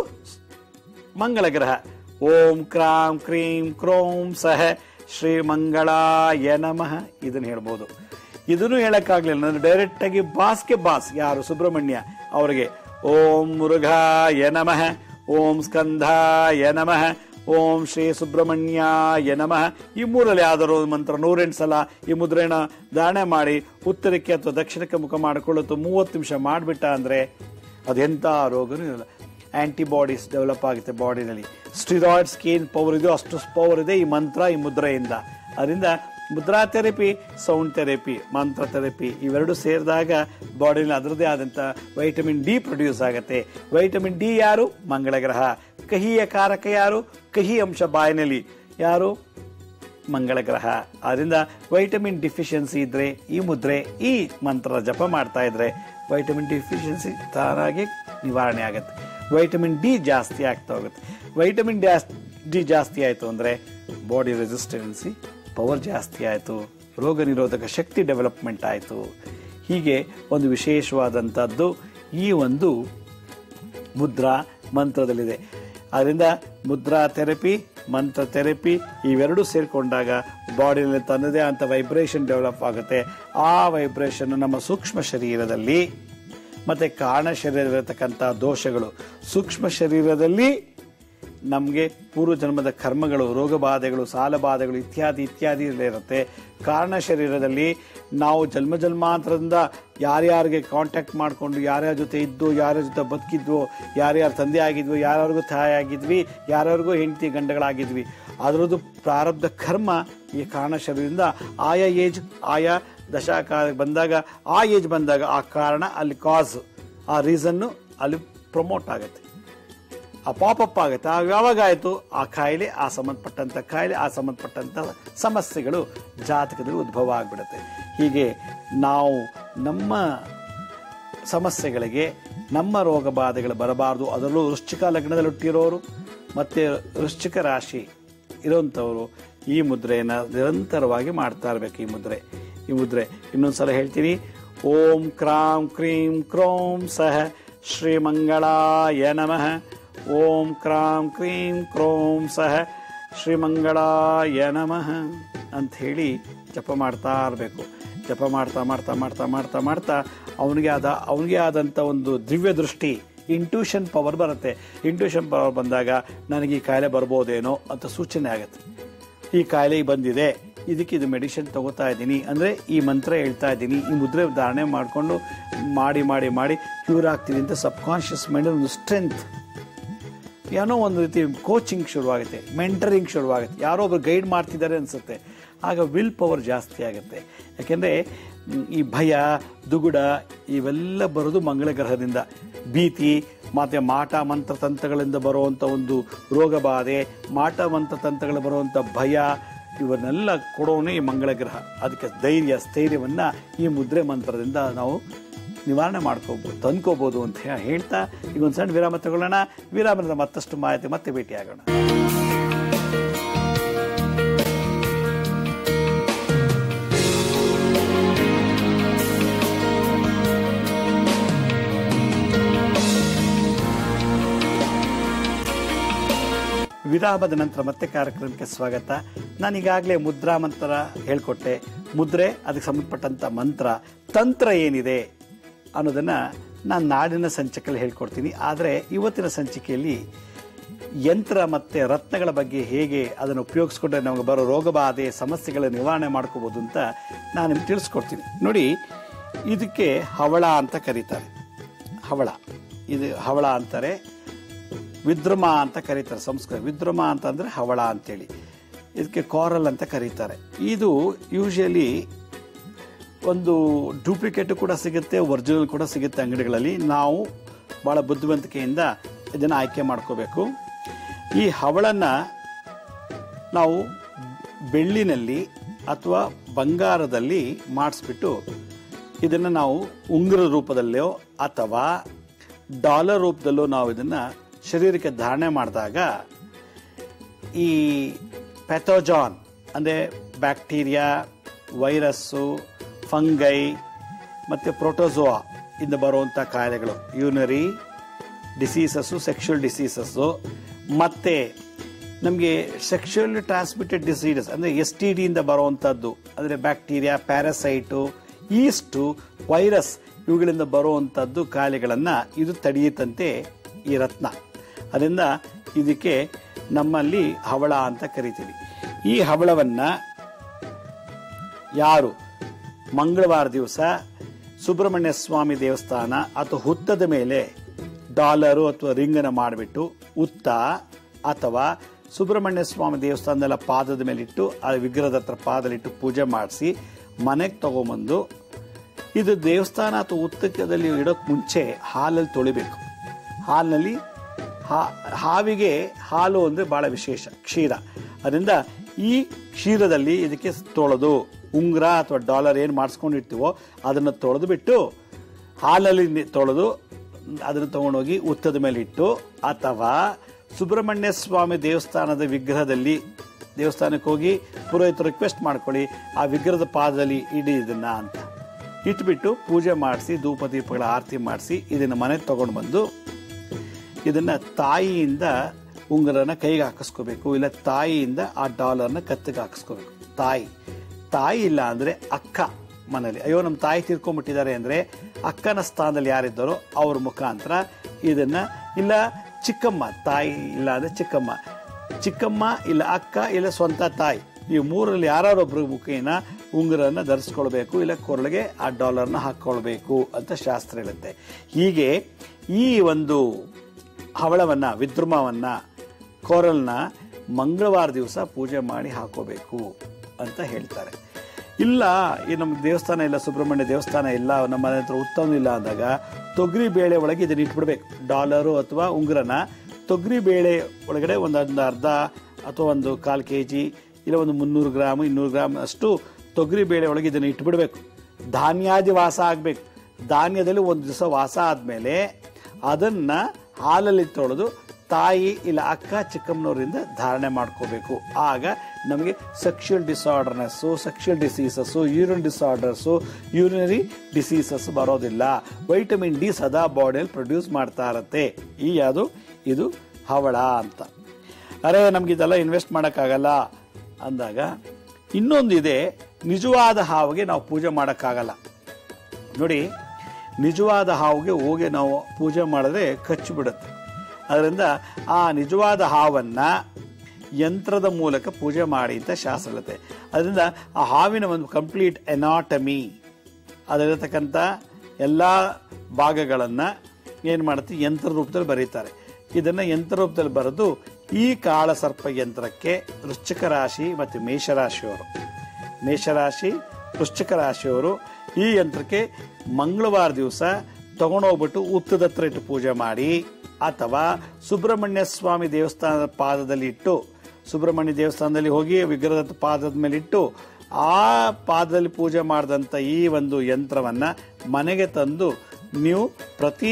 ಮಂಗಳ ಗ್ರಹ ಓಂ ಕ್ರಾಂ ಕ್ರೀಂ ಕ್ರೋಂ ಸಹ ಶ್ರೀ ಮಂಗಳಾಯ ನಮಃ ಇದನ್ನು ಹೇಳ್ಬೋದು ಇದನ್ನು ಹೇಳಕ್ಕಾಗ್ಲಿಲ್ಲ ನಾನು ಡೈರೆಕ್ಟ್ ಆಗಿ ಬಾಸ್ಗೆ ಬಾಸ್ ಯಾರು ಸುಬ್ರಹ್ಮಣ್ಯ ಅವರಿಗೆ ಓಂ ಮುರುಘಾಯ ನಮಃ ಓಂ ಸ್ಕಂಧಾಯ ನಮಃ ಓಂ ಶ್ರೀ ಸುಬ್ರಹ್ಮಣ್ಯಾಯ ನಮಃ ಈ ಮೂರಲ್ಲಿ ಯಾವ್ದಾದ್ರು ಒಂದು ಮಂತ್ರ ನೂರೆಂಟು ಸಲ ಈ ಮುದ್ರೆನ ಧಾರಣೆ ಮಾಡಿ ಉತ್ತರಕ್ಕೆ ಅಥವಾ ದಕ್ಷಿಣಕ್ಕೆ ಮುಖ ಮಾಡಿಕೊಳ್ಳುತ್ತು ಮೂವತ್ತು ನಿಮಿಷ ಮಾಡಿಬಿಟ್ಟ ಅಂದರೆ ಅದೆಂಥ ರೋಗನೂ ಇರಲ್ಲ ಆಂಟಿಬಾಡೀಸ್ ಡೆವಲಪ್ ಆಗುತ್ತೆ ಬಾಡಿನಲ್ಲಿ ಸ್ಟಿರಾಯ್ಡ್ಸ್ ಏನು ಪವರ್ ಇದೆಯೋ ಅಷ್ಟು ಪವರ್ ಇದೆ ಈ ಮಂತ್ರ ಈ ಮುದ್ರೆಯಿಂದ ಅದರಿಂದ mudra therapy sound therapy mantra therapy ಇವೆರಡು ಸೇರಿದಾಗ ಬಾಡಿನಲ್ಲಿ ಅದರದೇ ಆದಂಥ ವೈಟಮಿನ್ ಡಿ ಪ್ರೊಡ್ಯೂಸ್ ಆಗುತ್ತೆ ವೈಟಮಿನ್ ಡಿ ಯಾರು ಮಂಗಳ ಗ್ರಹ ಕಹಿಯ ಕಾರಕ ಯಾರು ಕಹಿ ಅಂಶ ಬಾಯಿನಲ್ಲಿ ಯಾರು ಮಂಗಳ ಗ್ರಹ ಅದರಿಂದ ವೈಟಮಿನ್ ಡಿಫಿಷಿಯನ್ಸಿ ಇದ್ರೆ ಈ ಮುದ್ರೆ ಈ ಮಂತ್ರ ಜಪ ಮಾಡ್ತಾ ಇದ್ರೆ ವೈಟಮಿನ್ ಡಿಫಿಷಿಯನ್ಸಿ ತಾನಾಗಿ ನಿವಾರಣೆ ಆಗುತ್ತೆ ವೈಟಮಿನ್ ಡಿ ಜಾಸ್ತಿ ಆಗ್ತಾ ಹೋಗುತ್ತೆ ವೈಟಮಿನ್ ಡಿ ಜಾಸ್ತಿ ಆಯಿತು ಅಂದರೆ ಬಾಡಿ ರೆಸಿಸ್ಟೆನ್ಸಿ ಪವರ್ ಜಾಸ್ತಿ ಆಯಿತು ರೋಗ ನಿರೋಧಕ ಶಕ್ತಿ ಡೆವಲಪ್ಮೆಂಟ್ ಆಯಿತು ಹೀಗೆ ಒಂದು ವಿಶೇಷವಾದಂಥದ್ದು ಈ ಒಂದು ಮುದ್ರಾ ಮಂತ್ರದಲ್ಲಿದೆ ಅದರಿಂದ ಮುದ್ರಾ ಥೆರಪಿ ಮಂತ್ರ ಥೆರಪಿ ಇವೆರಡೂ ಸೇರಿಕೊಂಡಾಗ ಬಾಡಿಯಲ್ಲಿ ತನ್ನದೇ ಅಂತ ವೈಬ್ರೇಷನ್ ಡೆವಲಪ್ ಆಗುತ್ತೆ ಆ ವೈಬ್ರೇಷನ್ ನಮ್ಮ ಸೂಕ್ಷ್ಮ ಶರೀರದಲ್ಲಿ ಮತ್ತು ಕಾರಣ ಶರೀರದಲ್ಲಿರತಕ್ಕಂಥ ದೋಷಗಳು ಸೂಕ್ಷ್ಮ ಶರೀರದಲ್ಲಿ ನಮಗೆ ಪೂರ್ವ ಜನ್ಮದ ಕರ್ಮಗಳು ರೋಗಬಾಧೆಗಳು ಸಾಲಬಾಧೆಗಳು ಇತ್ಯಾದಿ ಇತ್ಯಾದಿ ಇರುತ್ತೆ ಕಾರಣ ಶರೀರದಲ್ಲಿ ನಾವು ಜನ್ಮ ಜನ್ಮಾಂತರದಿಂದ ಯಾರ್ಯಾರಿಗೆ ಕಾಂಟ್ಯಾಕ್ಟ್ ಮಾಡಿಕೊಂಡು ಯಾರ್ಯಾರ ಜೊತೆ ಇದ್ದು ಯಾರ್ಯಾರ ಜೊತೆ ಬದುಕಿದ್ವೋ ಯಾರ್ಯಾರ ತಂದೆ ಆಗಿದ್ವೋ ಯಾರ್ಯಾರಿಗೂ ತಾಯಿ ಆಗಿದ್ವಿ ಯಾರ್ಯಾರಿಗೂ ಹೆಂಡತಿ ಗಂಡಗಳಾಗಿದ್ವಿ ಅದರದ್ದು ಪ್ರಾರಬ್ಧ ಕರ್ಮ ಈ ಕಾರಣ ಶರೀರದಿಂದ ಆಯಾ ಏಜ್ ಆಯಾ ದಶಾಕಾಲ ಬಂದಾಗ ಆ ಏಜ್ ಬಂದಾಗ ಆ ಕಾರಣ ಅಲ್ಲಿ ಕಾಸ್ ಆ ರೀಸನ್ನು ಅಲ್ಲಿ ಪ್ರಮೋಟ್ ಆಗುತ್ತೆ ಆ ಪಾಪಪ್ ಆಗುತ್ತೆ ಆ ಯಾವಾಗ ಆಯಿತು ಆ ಕಾಯಿಲೆ ಆ ಸಂಬಂಧಪಟ್ಟಂಥ ಕಾಯಿಲೆ ಆ ಸಂಬಂಧಪಟ್ಟಂಥ ಸಮಸ್ಯೆಗಳು ಜಾತಕದಲ್ಲಿ ಉದ್ಭವ ಆಗಿಬಿಡುತ್ತೆ ಹೀಗೆ ನಾವು ನಮ್ಮ ಸಮಸ್ಯೆಗಳಿಗೆ ನಮ್ಮ ರೋಗ ಬಾಧೆಗಳು ಬರಬಾರದು ಅದರಲ್ಲೂ ವೃಶ್ಚಿಕ ಲಗ್ನದಲ್ಲಿ ಹುಟ್ಟಿರೋರು ಮತ್ತು ವೃಶ್ಚಿಕ ರಾಶಿ ಇರೋಂಥವರು ಈ ಮುದ್ರೆಯನ್ನು ನಿರಂತರವಾಗಿ ಮಾಡ್ತಾ ಇರಬೇಕು ಈ ಮುದ್ರೆ ಈ ಮುದ್ರೆ ಇನ್ನೊಂದ್ಸಲ ಹೇಳ್ತೀನಿ ಓಂ ಕ್ರಾಂ ಕ್ರೀಂ ಕ್ರೋಂ ಸಹ ಶ್ರೀಮಂಗಳಾಯ ನಮಃ ಓಂ ಕ್ರಾಂ ಕ್ರೀಂ ಕ್ರೋಂ ಸಹ ಶ್ರೀಮಂಗಳಾಯ ನಮಃ ಅಂತ ಹೇಳಿ ಜಪ ಮಾಡ್ತಾ ಇರಬೇಕು ಜಪ ಮಾಡ್ತಾ ಮಾಡ್ತಾ ಮಾಡ್ತಾ ಮಾಡ್ತಾ ಮಾಡ್ತಾ ಅವನಿಗೆ ಆದ ಅವನಿಗೆ ಆದಂಥ ಒಂದು ದಿವ್ಯ ದೃಷ್ಟಿ ಇಂಟ್ಯೂಷನ್ ಪವರ್ ಬರುತ್ತೆ ಇಂಟ್ಯೂಷನ್ ಪವರ್ ಬಂದಾಗ ನನಗೆ ಈ ಕಾಯಿಲೆ ಬರ್ಬೋದೇನೋ ಅಂತ ಸೂಚನೆ ಆಗುತ್ತೆ ಈ ಕಾಯಿಲೆ ಬಂದಿದೆ ಇದಕ್ಕೆ ಇದು ಮೆಡಿಸಿನ್ ತಗೋತಾ ಇದ್ದೀನಿ ಅಂದರೆ ಈ ಮಂತ್ರ ಹೇಳ್ತಾ ಇದ್ದೀನಿ ಈ ಮುದ್ರೆ ಧಾರಣೆ ಮಾಡಿಕೊಂಡು ಮಾಡಿ ಮಾಡಿ ಮಾಡಿ ಕ್ಯೂರ್ ಆಗ್ತೀನಿ ಅಂತ ಸಬ್ಕಾನ್ಷಿಯಸ್ ಮೈಂಡ್ ಒಂದು ಸ್ಟ್ರೆಂತ್ ಏನೋ ಒಂದು ರೀತಿ ಕೋಚಿಂಗ್ ಶುರುವಾಗುತ್ತೆ ಮೆಂಟರಿಂಗ್ ಶುರುವಾಗುತ್ತೆ ಯಾರೋ ಒಬ್ರು ಗೈಡ್ ಮಾಡ್ತಿದ್ದಾರೆ ಅನಿಸುತ್ತೆ ಆಗ ವಿಲ್ ಪವರ್ ಜಾಸ್ತಿ ಆಗುತ್ತೆ ಯಾಕೆಂದರೆ ಈ ಭಯ ದುಗುಡ ಇವೆಲ್ಲ ಬರೋದು ಮಂಗಳ ಗ್ರಹದಿಂದ ಭೀತಿ ಮತ್ತು ಮಾಟ ಮಂತ್ರ ತಂತ್ರಗಳಿಂದ ಬರುವಂಥ ಒಂದು ರೋಗ ಬಾಧೆ ಮಾಟ ಮಂತ್ರ ತಂತ್ರಗಳು ಬರುವಂಥ ಭಯ ಇವನ್ನೆಲ್ಲ ಕೊಡೋನೇ ಈ ಮಂಗಳ ಗ್ರಹ ಅದಕ್ಕೆ ಧೈರ್ಯ ಸ್ಥೈರ್ಯವನ್ನು ಈ ಮುದ್ರೆ ಮಂತ್ರದಿಂದ ನಾವು ನಿವಾರಣೆ ಮಾಡ್ಕೋಬೋದು ತಂದ್ಕೋಬೋದು ಅಂತ ಹೇ- ಹೇಳ್ತಾ ಈಗ ಒಂದು ಸಣ್ಣ ವಿರಾಮ ತಗೊಳ್ಳೋಣ ವಿರಾಮದ ಮತ್ತಷ್ಟು ಮಾಹಿತಿ ಮತ್ತೆ ಭೇಟಿಯಾಗೋಣ ವಿರಾಮದ ನಂತರ ಮತ್ತೆ ಕಾರ್ಯಕ್ರಮಕ್ಕೆ ಸ್ವಾಗತ ನಾನು ಈಗಾಗಲೇ ಮುದ್ರಾ ಮಂತ್ರ ಹೇಳ್ಕೊಟ್ಟೆ ಮುದ್ರೆ ಅದಕ್ಕೆ ಸಂಬಂಧಪಟ್ಟಂತ ಮಂತ್ರ ತಂತ್ರ ಏನಿದೆ ಅನ್ನೋದನ್ನ ನಾನು ನಾಡಿನ ಸಂಚಿಕೆಯಲ್ಲಿ ಹೇಳ್ಕೊಡ್ತೀನಿ ಆದರೆ ಇವತ್ತಿನ ಸಂಚಿಕೆಯಲ್ಲಿ ಯಂತ್ರ ಮತ್ತೆ ರತ್ನಗಳ ಬಗ್ಗೆ ಹೇಗೆ ಅದನ್ನು ಉಪಯೋಗಿಸ್ಕೊಂಡ್ರೆ ನಮಗೆ ಬರೋ ರೋಗ ಬಾಧೆ ಸಮಸ್ಯೆಗಳ ನಿವಾರಣೆ ಮಾಡ್ಕೋಬಹುದು ಅಂತ ನಾನು ನಿಮ್ಗೆ ತಿಳಿಸ್ಕೊಡ್ತೀನಿ ನೋಡಿ ಇದಕ್ಕೆ ಹವಳ ಅಂತ ಕರೀತಾರೆ ಹವಳ ಇದು ಹವಳ ಅಂತಾರೆ ವಿದ್ರುಮ ಅಂತ ಕರೀತಾರೆ ಸಂಸ್ಕೃತ ವಿದ್ರುಮ ಅಂತಂದ್ರೆ ಹವಳ ಅಂತೇಳಿ ಇದಕ್ಕೆ ಕಾರಲ್ ಅಂತ ಕರೀತಾರೆ ಇದು ಯೂಶಲಿ ಒಂದು ಡೂಪ್ಲಿಕೇಟ್ ಕೂಡ ಸಿಗುತ್ತೆ ಒರಿಜಿನಲ್ ಕೂಡ ಸಿಗುತ್ತೆ ಅಂಗಡಿಗಳಲ್ಲಿ ನಾವು ಭಾಳ ಬುದ್ಧಿವಂತಿಕೆಯಿಂದ ಇದನ್ನು ಆಯ್ಕೆ ಮಾಡ್ಕೋಬೇಕು ಈ ಹವಳನ್ನ ನಾವು ಬೆಳ್ಳಿನಲ್ಲಿ ಅಥವಾ ಬಂಗಾರದಲ್ಲಿ ಮಾಡಿಸ್ಬಿಟ್ಟು ಇದನ್ನು ನಾವು ಉಂಗುರ ರೂಪದಲ್ಲೋ ಅಥವಾ ಡಾಲರ್ ರೂಪದಲ್ಲೋ ನಾವು ಇದನ್ನು ಶರೀರಕ್ಕೆ ಧಾರಣೆ ಮಾಡಿದಾಗ ಈ ಪ್ಯಾಥೋಜಾನ್ ಅಂದರೆ ಬ್ಯಾಕ್ಟೀರಿಯಾ ವೈರಸ್ಸು ಫಂಗೈ ಮತ್ತು ಪ್ರೋಟೋಜೋವಾ ಇಂದ ಬರುವಂಥ ಕಾಯಿಲೆಗಳು ಯೂನರಿ ಡಿಸೀಸಸ್ಸು ಸೆಕ್ಷುವಲ್ ಡಿಸೀಸಸ್ಸು ಮತ್ತು ನಮಗೆ ಸೆಕ್ಷುವಲ್ ಟ್ರಾನ್ಸ್ಮಿಟೆಡ್ ಡಿಸೀಸಸ್ ಅಂದರೆ ಎಸ್ ಟಿ ಡಿಯಿಂದ ಬರುವಂಥದ್ದು ಅಂದರೆ ಬ್ಯಾಕ್ಟೀರಿಯಾ ಪ್ಯಾರಸೈಟು ಈಸ್ಟು ವೈರಸ್ ಇವುಗಳಿಂದ ಬರುವಂಥದ್ದು ಕಾಯಿಲೆಗಳನ್ನು ಇದು ತಡೆಯುತ್ತಂತೆ ಈ ರತ್ನ ಅದರಿಂದ ಇದಕ್ಕೆ ನಮ್ಮಲ್ಲಿ ಹವಳ ಅಂತ ಕರಿತೀವಿ ಈ ಹವಳವನ್ನು ಯಾರು ಮಂಗಳವಾರ ದಿವಸ ಸುಬ್ರಹ್ಮಣ್ಯ ಸ್ವಾಮಿ ದೇವಸ್ಥಾನ ಅಥವಾ ಹುತ್ತದ ಮೇಲೆ ಡಾಲರು ಅಥವಾ ರಿಂಗನ್ನು ಮಾಡಿಬಿಟ್ಟು ಹುತ್ತ ಅಥವಾ ಸುಬ್ರಹ್ಮಣ್ಯ ಸ್ವಾಮಿ ದೇವಸ್ಥಾನದಲ್ಲ ಪಾದದ ಮೇಲಿಟ್ಟು ಆ ವಿಗ್ರಹದ ಹತ್ರ ಪಾದಲಿಟ್ಟು ಪೂಜೆ ಮಾಡಿಸಿ ಮನೆಗೆ ತಗೊಂಬಂದು ಇದು ದೇವಸ್ಥಾನ ಅಥವಾ ಉತ್ತಕದಲ್ಲಿ ಇಡೋಕ್ ಮುಂಚೆ ಹಾಲಲ್ಲಿ ತೊಳಿಬೇಕು ಹಾಲಿನಲ್ಲಿ ಹಾ- ಹಾವಿಗೆ ಹಾಲು ಅಂದರೆ ಬಹಳ ವಿಶೇಷ ಕ್ಷೀರ ಅದರಿಂದ ಈ ಕ್ಷೀರದಲ್ಲಿ ಇದಕ್ಕೆ ತೊಳೆದು ಉಂಗುರ ಅಥವಾ ಡಾಲರ್ ಏನು ಮಾಡಿಸ್ಕೊಂಡಿರ್ತೀವೋ ಅದನ್ನು ತೊಳೆದು ಬಿಟ್ಟು ಹಾಲಲ್ಲಿ ನಿ- ತೊಳೆದು ಅದನ್ನು ತಗೊಂಡೋಗಿ ಉತ್ತದ ಮೇಲೆ ಇಟ್ಟು ಅಥವಾ ಸುಬ್ರಹ್ಮಣ್ಯ ಸ್ವಾಮಿ ದೇವಸ್ಥಾನದ ವಿಗ್ರಹದಲ್ಲಿ ದೇವಸ್ಥಾನಕ್ಕೆ ಹೋಗಿ ಪುರೋಹಿತರು ರಿಕ್ವೆಸ್ಟ್ ಮಾಡ್ಕೊಳ್ಳಿ ಆ ವಿಗ್ರಹದ ಪಾದದಲ್ಲಿ ಇಡಿ ಇದನ್ನ ಅಂತ ಇಟ್ಬಿಟ್ಟು ಪೂಜೆ ಮಾಡಿಸಿ ಧೂಪ ದೀಪಗಳ ಆರತಿ ಮಾಡಿಸಿ ಇದನ್ನು ಮನೆಗೆ ತಗೊಂಡು ಬಂದು ಇದನ್ನ ತಾಯಿಯಿಂದ ಉಂಗುರನ ಕೈಗೆ ಹಾಕಿಸ್ಕೋಬೇಕು ಇಲ್ಲ ತಾಯಿಯಿಂದ ಆ ಡಾಲರ್ನ ಕತ್ತಿಗೆ ಹಾಕಿಸ್ಕೋಬೇಕು ತಾಯಿ ತಾಯಿ ಇಲ್ಲ ಅಂದ್ರೆ ಅಕ್ಕ ಮನೇಲಿ ಅಯ್ಯೋ ನಮ್ಮ ತಾಯಿ ತೀರ್ಕೊಂಡ್ಬಿಟ್ಟಿದ್ದಾರೆ ಅಂದ್ರೆ ಅಕ್ಕನ ಸ್ಥಾನದಲ್ಲಿ ಯಾರಿದ್ದಾರೋ ಅವ್ರ ಮುಖಾಂತರ ಇದನ್ನ ಇಲ್ಲ ಚಿಕ್ಕಮ್ಮ ತಾಯಿ ಇಲ್ಲ ಅಂದ್ರೆ ಚಿಕ್ಕಮ್ಮ ಚಿಕ್ಕಮ್ಮ ಇಲ್ಲ ಅಕ್ಕ ಇಲ್ಲ ಸ್ವಂತ ತಾಯಿ ಈ ಮೂರಲ್ಲಿ ಯಾರೊಬ್ರು ಮುಖೇನ ಉಂಗುರನ್ನ ಧರಿಸ್ಕೊಳ್ಬೇಕು ಇಲ್ಲ ಕೊರಳಿಗೆ ಆ ಡಾಲರ್ನ ಹಾಕೊಳ್ಬೇಕು ಅಂತ ಶಾಸ್ತ್ರ ಹೇಳುತ್ತೆ ಹೀಗೆ ಈ ಒಂದು ಹವಳವನ್ನ ವಿದ್ರುಮವನ್ನ ಕೋರಲ್ನ ಮಂಗಳವಾರ ದಿವಸ ಪೂಜೆ ಮಾಡಿ ಹಾಕೋಬೇಕು ಅಂತ ಹೇಳ್ತಾರೆ ಇಲ್ಲ ಈ ನಮ್ಮ ದೇವಸ್ಥಾನ ಇಲ್ಲ ಸುಬ್ರಹ್ಮಣ್ಯ ದೇವಸ್ಥಾನ ಇಲ್ಲ ನಮ್ಮ ಮನೆ ಹತ್ರ ಉತ್ತಮ ಇಲ್ಲ ಅಂದಾಗ ತೊಗರಿ ಬೇಳೆ ಒಳಗೆ ಇದನ್ನ ಇಟ್ಬಿಡ್ಬೇಕು ಡಾಲರು ಅಥವಾ ಉಂಗುರನ ತೊಗರಿ ಬೇಳೆ ಒಳಗಡೆ ಒಂದು ಒಂದು ಅರ್ಧ ಅಥವಾ ಒಂದು ಕಾಲು ಕೆ ಜಿ ಇಲ್ಲ ಒಂದು ಮುನ್ನೂರು ಗ್ರಾಮ್ ಇನ್ನೂರು ಗ್ರಾಮ್ ಅಷ್ಟು ತೊಗರಿ ಬೇಳೆ ಒಳಗೆ ಇದನ್ನು ಇಟ್ಬಿಡ್ಬೇಕು ಧಾನ್ಯಾದಿ ವಾಸ ಆಗಬೇಕು ಧಾನ್ಯದಲ್ಲಿ ಒಂದು ದಿವಸ ವಾಸ ಆದಮೇಲೆ ಅದನ್ನು ಹಾಲಲ್ಲಿ ತೊಳೆದು ತಾಯಿ ಇಲ್ಲ ಅಕ್ಕ ಚಿಕ್ಕಮ್ಮನವರಿಂದ ಧಾರಣೆ ಮಾಡ್ಕೋಬೇಕು ಆಗ ನಮಗೆ ಸೆಕ್ಷುವಲ್ ಡಿಸಾರ್ಡರ್ನೆಸ್ಸು sexual diseases urine disorders urinary diseases ಬರೋದಿಲ್ಲ ವೈಟಮಿನ್ ಡಿ ಸದಾ ಬಾಡಿಯಲ್ಲಿ ಪ್ರೊಡ್ಯೂಸ್ ಮಾಡ್ತಾ ಇರತ್ತೆ ಈ ಯಾವುದು ಇದು ಹವಳ ಅಂತ ಅರೆ ನಮ್ಗೆ ಇದೆಲ್ಲ ಇನ್ವೆಸ್ಟ್ ಮಾಡೋಕ್ಕಾಗಲ್ಲ ಅಂದಾಗ ಇನ್ನೊಂದಿದೆ ನಿಜವಾದ ಹಾವಿಗೆ ನಾವು ಪೂಜೆ ಮಾಡೋಕ್ಕಾಗಲ್ಲ ನೋಡಿ ನಿಜವಾದ ಹಾವಿಗೆ ಹೋಗಿ ನಾವು ಪೂಜೆ ಮಾಡಿದ್ರೆ ಕಚ್ಚಿ ಬಿಡುತ್ತೆ ಅದರಿಂದ ಆ ನಿಜವಾದ ಹಾವನ್ನು ಯಂತ್ರದ ಮೂಲಕ ಪೂಜೆ ಮಾಡಿ ಅಂತ ಶಾಸ್ತ್ರ ಹೇಳುತ್ತೆ ಅದರಿಂದ ಆ ಹಾವಿನ ಒಂದು ಕಂಪ್ಲೀಟ್ ಎನಾಟಮಿ ಅದರತಕ್ಕಂಥ ಎಲ್ಲ ಭಾಗಗಳನ್ನು ಏನು ಮಾಡುತ್ತೆ ಯಂತ್ರ ರೂಪದಲ್ಲಿ ಬರೀತಾರೆ ಇದನ್ನು ಯಂತ್ರ ರೂಪದಲ್ಲಿ ಬರೆದು ಈ ಕಾಳಸರ್ಪ ಯಂತ್ರಕ್ಕೆ ವೃಶ್ಚಿಕ ರಾಶಿ ಮತ್ತು ಮೇಷರಾಶಿಯವರು ಮೇಷರಾಶಿ ವೃಶ್ಚಿಕ ರಾಶಿಯವರು ಈ ಯಂತ್ರಕ್ಕೆ ಮಂಗಳವಾರ ದಿವಸ ತಗೊಂಡೋಗ್ಬಿಟ್ಟು ಉತ್ತದ ಹತ್ರ ಇಟ್ಟು ಪೂಜೆ ಮಾಡಿ ಅಥವಾ ಸುಬ್ರಹ್ಮಣ್ಯ ಸ್ವಾಮಿ ದೇವಸ್ಥಾನದ ಪಾದದಲ್ಲಿ ಇಟ್ಟು ಸುಬ್ರಹ್ಮಣ್ಯ ದೇವಸ್ಥಾನದಲ್ಲಿ ಹೋಗಿ ವಿಗ್ರಹದ ಪಾದದ ಮೇಲೆ ಇಟ್ಟು ಆ ಪಾದದಲ್ಲಿ ಪೂಜೆ ಮಾಡಿದಂಥ ಈ ಒಂದು ಯಂತ್ರವನ್ನ ಮನೆಗೆ ತಂದು ನೀವು ಪ್ರತಿ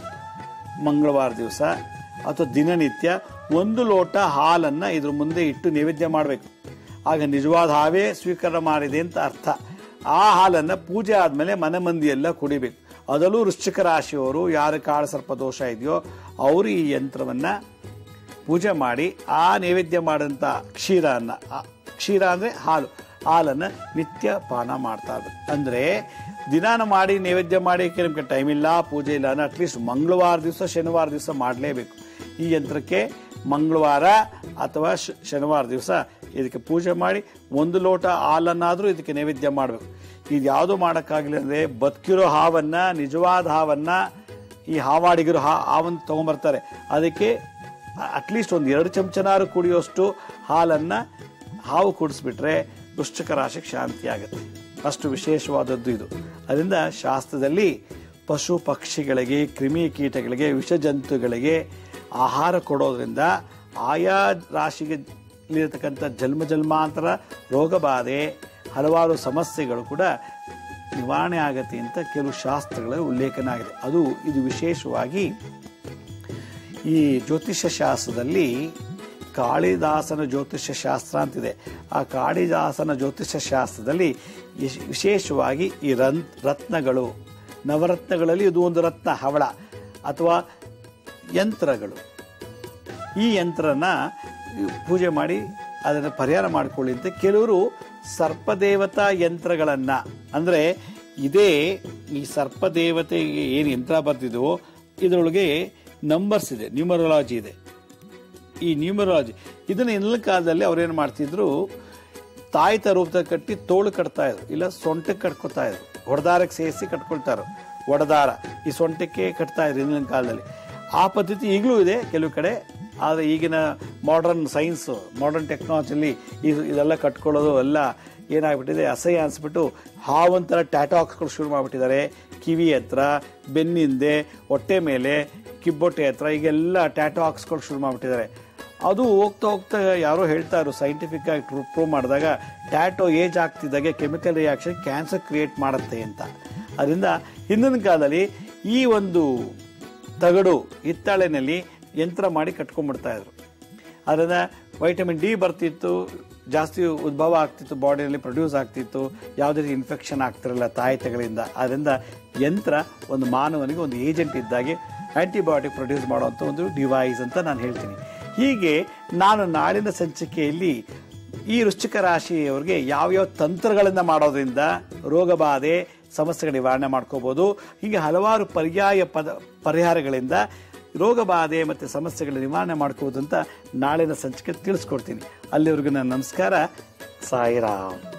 ಮಂಗಳವಾರ ದಿವಸ ಅಥವಾ ದಿನನಿತ್ಯ ಒಂದು ಲೋಟ ಹಾಲನ್ನ ಇದ್ರ ಮುಂದೆ ಇಟ್ಟು ನೈವೇದ್ಯ ಮಾಡಬೇಕು ಆಗ ನಿಜವಾದ ಹಾವೇ ಸ್ವೀಕಾರ ಮಾಡಿದೆ ಅಂತ ಅರ್ಥ ಆ ಹಾಲನ್ನ ಪೂಜೆ ಆದ್ಮೇಲೆ ಮನೆ ಮಂದಿ ಎಲ್ಲ ಕುಡಿಬೇಕು ಅದರಲ್ಲೂ ವೃಶ್ಚಿಕ ರಾಶಿಯವರು ಯಾರ ಕಾಳ ಸರ್ಪ ದೋಷ ಇದೆಯೋ ಅವರು ಈ ಯಂತ್ರವನ್ನ ಪೂಜೆ ಮಾಡಿ ಆ ನೈವೇದ್ಯ ಮಾಡಿದಂಥ ಕ್ಷೀರನ್ನ ಆ ಕ್ಷೀರ ಅಂದರೆ ಹಾಲು ಹಾಲನ್ನು ನಿತ್ಯ ಪಾನ ಮಾಡ್ತಾ ಇರ್ಬೇಕು ಅಂದರೆ ದಿನಾನ ಮಾಡಿ ನೈವೇದ್ಯ ಮಾಡಿ ನಿಮ್ಗೆ ಟೈಮ್ ಇಲ್ಲ ಪೂಜೆ ಇಲ್ಲ ಅಂದ್ರೆ ಅಟ್ಲೀಸ್ಟ್ ಮಂಗಳವಾರ ದಿವಸ ಶನಿವಾರ ದಿವಸ ಮಾಡಲೇಬೇಕು ಈ ಯಂತ್ರಕ್ಕೆ ಮಂಗಳವಾರ ಅಥವಾ ಶ- ಶನಿವಾರ ದಿವಸ ಇದಕ್ಕೆ ಪೂಜೆ ಮಾಡಿ ಒಂದು ಲೋಟ ಹಾಲನ್ನಾದರೂ ಇದಕ್ಕೆ ನೈವೇದ್ಯ ಮಾಡಬೇಕು ಇದು ಯಾವುದು ಮಾಡೋಕ್ಕಾಗಲಿಲ್ಲ ಅಂದರೆ ಬದುಕಿರೋ ಹಾವನ್ನು ನಿಜವಾದ ಹಾವನ್ನು ಈ ಹಾವಾಡಿಗರು ಹಾ ಹಾವನ್ನು ತೊಗೊಂಬರ್ತಾರೆ ಅದಕ್ಕೆ ಅಟ್ಲೀಸ್ಟ್ ಒಂದು ಎರಡು ಚಮಚನಾರು ಕುಡಿಯೋಷ್ಟು ಹಾಲನ್ನು ಹಾವು ಕುಡಿಸ್ಬಿಟ್ರೆ ವೃಶ್ಚಿಕ ರಾಶಿಗೆ ಶಾಂತಿ ಆಗುತ್ತೆ ಅಷ್ಟು ವಿಶೇಷವಾದದ್ದು ಇದು ಅದರಿಂದ ಶಾಸ್ತ್ರದಲ್ಲಿ ಪಶು ಪಕ್ಷಿಗಳಿಗೆ ಕ್ರಿಮಿ ಕೀಟಗಳಿಗೆ ವಿಷಜಂತುಗಳಿಗೆ ಆಹಾರ ಕೊಡೋದ್ರಿಂದ ಆಯಾ ರಾಶಿಗೆ ಇರತಕ್ಕಂಥ ಜನ್ಮ ಜನ್ಮಾಂತರ ರೋಗ ಬಾಧೆ ಹಲವಾರು ಸಮಸ್ಯೆಗಳು ಕೂಡ ನಿವಾರಣೆ ಆಗತ್ತೆ ಅಂತ ಕೆಲವು ಶಾಸ್ತ್ರಗಳ ಉಲ್ಲೇಖನ ಆಗಿದೆ ಅದು ಇದು ವಿಶೇಷವಾಗಿ ಈ ಜ್ಯೋತಿಷ್ಯ ಶಾಸ್ತ್ರದಲ್ಲಿ ಕಾಳಿದಾಸನ ಜ್ಯೋತಿಷ್ಯ ಶಾಸ್ತ್ರ ಅಂತಿದೆ ಆ ಕಾಳಿದಾಸನ ಜ್ಯೋತಿಷ್ಯ ಶಾಸ್ತ್ರದಲ್ಲಿ ವಿಶ್- ವಿಶೇಷವಾಗಿ ಈ ರನ್ ರತ್ನಗಳು ನವರತ್ನಗಳಲ್ಲಿ ಇದು ಒಂದು ರತ್ನ ಹವಳ ಅಥವಾ ಯಂತ್ರಗಳು ಈ ಯಂತ್ರನ ಪೂಜೆ ಮಾಡಿ ಅದನ್ನು ಪರಿಹಾರ ಮಾಡಿಕೊಳ್ಳಿ ಅಂತ ಕೆಲವರು ಸರ್ಪದೇವತಾ ಯಂತ್ರಗಳನ್ನ ಅಂದ್ರೆ ಇದೇ ಈ ಸರ್ಪದೇವತೆಗೆ ಏನು ಯಂತ್ರ ಬರ್ತಿದ್ವೋ ಇದರೊಳಗೆ ನಂಬರ್ಸ್ ಇದೆ ನ್ಯೂಮರಾಲಜಿ ಇದೆ ಈ ನ್ಯೂಮರಾಲಜಿ ಇದನ್ನ ಎಲ್ಲ ಕಾಲದಲ್ಲಿ ಅವ್ರೇನು ಮಾಡ್ತಿದ್ರು ತಾಯ್ತ ರೂಪದಲ್ಲಿ ಕಟ್ಟಿ ತೋಳು ಕಟ್ತಾ ಇದ್ರು ಇಲ್ಲ ಸೊಂಟಕ್ಕೆ ಕಟ್ಕೊತಾ ಇದ್ರು ಹೊಡೆದಾರಕ್ಕೆ ಸೇರಿಸಿ ಕಟ್ಕೊಳ್ತಾರೆ ಒಡದಾರ ಈ ಸೊಂಟಕ್ಕೆ ಕಟ್ತಾ ಇದ್ರು ಹಿಂದಿನ ಕಾಲದಲ್ಲಿ ಆ ಪದ್ಧತಿ ಈಗಲೂ ಇದೆ ಕೆಲವು ಕಡೆ ಆದರೆ ಈಗಿನ ಮಾಡರ್ನ್ ಸೈನ್ಸ್ ಮಾಡರ್ನ್ ಟೆಕ್ನಾಲಜಿಲಿ ಇದು ಇದೆಲ್ಲ ಕಟ್ಕೊಳ್ಳೋದು ಎಲ್ಲ ಏನಾಗ್ಬಿಟ್ಟಿದೆ ಅಸಹ್ಯ ಅನ್ಸ್ಬಿಟ್ಟು ಹಾವಂತರ ಟ್ಯಾಟೋ ಹಾಕ್ಸ್ಕೊಂಡು ಶುರು ಮಾಡಿಬಿಟ್ಟಿದ್ದಾರೆ ಕಿವಿ ಹತ್ರ ಬೆನ್ನಿಂದೆ ಹೊಟ್ಟೆ ಮೇಲೆ ಕಿಬ್ಬೊಟ್ಟೆ ಹತ್ರ ಈಗೆಲ್ಲ ಟ್ಯಾಟೋ ಹಾಕ್ಸ್ಕೊಂಡು ಶುರು ಮಾಡಿಬಿಟ್ಟಿದ್ದಾರೆ ಅದು ಹೋಗ್ತಾ ಹೋಗ್ತಾ ಯಾರೋ ಹೇಳ್ತಾ ಇದ್ರು ಸೈಂಟಿಫಿಕ್ ಆಗಿ ಪ್ರೂವ್ ಮಾಡಿದಾಗ ಟ್ಯಾಟೋ ಏಜ್ ಆಗ್ತಿದ್ದಾಗೆ ಕೆಮಿಕಲ್ ರಿಯಾಕ್ಷನ್ ಕ್ಯಾನ್ಸರ್ ಕ್ರಿಯೇಟ್ ಮಾಡುತ್ತೆ ಅಂತ ಅದರಿಂದ ಹಿಂದಿನ ಕಾಲದಲ್ಲಿ ಈ ಒಂದು ತಗಡು ಹಿತ್ತಾಳೆನಲ್ಲಿ ಯಂತ್ರ ಮಾಡಿ ಕಟ್ಕೊಂಡ್ಬಿಡ್ತಾ ಇದ್ರು ಅದರಿಂದ ವೈಟಮಿನ್ ಡಿ ಬರ್ತಿತ್ತು ಜಾಸ್ತಿ ಉದ್ಭವ ಆಗ್ತಿತ್ತು ಬಾಡಿಯಲ್ಲಿ ಪ್ರೊಡ್ಯೂಸ್ ಆಗ್ತಿತ್ತು ಯಾವುದೇ ರೀತಿ ಇನ್ಫೆಕ್ಷನ್ ಆಗ್ತಿರಲಿಲ್ಲ ತಾಯಿತಗಳಿಂದ ಅದರಿಂದ ಯಂತ್ರ ಒಂದು ಮಾನವನಿಗೆ ಒಂದು ಏಜೆಂಟ್ ಇದ್ದಾಗೆ ಆಂಟಿಬಯೋಟಿಕ್ ಪ್ರೊಡ್ಯೂಸ್ ಮಾಡುವಂಥ ಒಂದು ಡಿವೈಸ್ ಅಂತ ನಾನು ಹೇಳ್ತೀನಿ ಹೀಗೆ ನಾನು ನಾಳಿನ ಸಂಚಿಕೆಯಲ್ಲಿ ಈ ವೃಶ್ಚಿಕ ರಾಶಿಯವರಿಗೆ ಯಾವ್ಯಾವ ತಂತ್ರಗಳಿಂದ ಮಾಡೋದ್ರಿಂದ ರೋಗ ಬಾಧೆ ಸಮಸ್ಯೆಗಳ ನಿವಾರಣೆ ಮಾಡ್ಕೋಬಹುದು ಹೀಗೆ ಹಲವಾರು ಪರ್ಯಾಯ ಪದ ಪರಿಹಾರಗಳಿಂದ ರೋಗ ಬಾಧೆ ಮತ್ತು ಸಮಸ್ಯೆಗಳ ನಿವಾರಣೆ ಮಾಡ್ಕೋಬೋದು ಅಂತ ನಾಳಿನ ಸಂಚಿಕೆ ತಿಳಿಸ್ಕೊಡ್ತೀನಿ ಅಲ್ಲಿವರೆಗೂ ನನ್ನ ನಮಸ್ಕಾರ ಸಾಯಿರಾಮ್